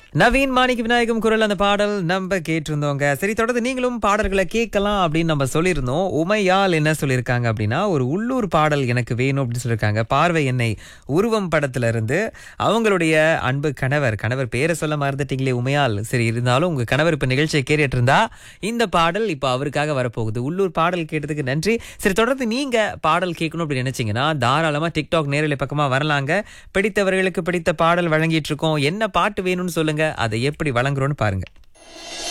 நவீன் மாணிக்க விநாயகம் குரல் அந்த பாடல் நம்ம கேட்டிருந்தோங்க சரி தொடர்ந்து நீங்களும் பாடல்களை கேட்கலாம் அப்படின்னு நம்ம சொல்லியிருந்தோம் உமையால் என்ன சொல்லியிருக்காங்க அப்படின்னா ஒரு உள்ளூர் பாடல் எனக்கு வேணும் அப்படின்னு சொல்லியிருக்காங்க பார்வை என்னை உருவம் படத்துல இருந்து அவங்களுடைய அன்பு கணவர் கணவர் பேரை சொல்ல மறந்துட்டீங்களே உமையால் சரி இருந்தாலும் உங்க கணவர் இப்ப நிகழ்ச்சியை கேட்டுட்டு இருந்தா இந்த பாடல் இப்ப அவருக்காக வரப்போகுது உள்ளூர் பாடல் கேட்டதுக்கு நன்றி சரி தொடர்ந்து நீங்க பாடல் கேட்கணும் அப்படின்னு நினைச்சீங்கன்னா தாராளமா டிக்டாக் நேரலை பக்கமா வரலாங்க பிடித்தவர்களுக்கு பிடித்த பாடல் வழங்கிட்டு இருக்கோம் என்ன பாட்டு வேணும்னு சொல்லுங்க அதை எப்படி வழங்குறோம்னு பாருங்க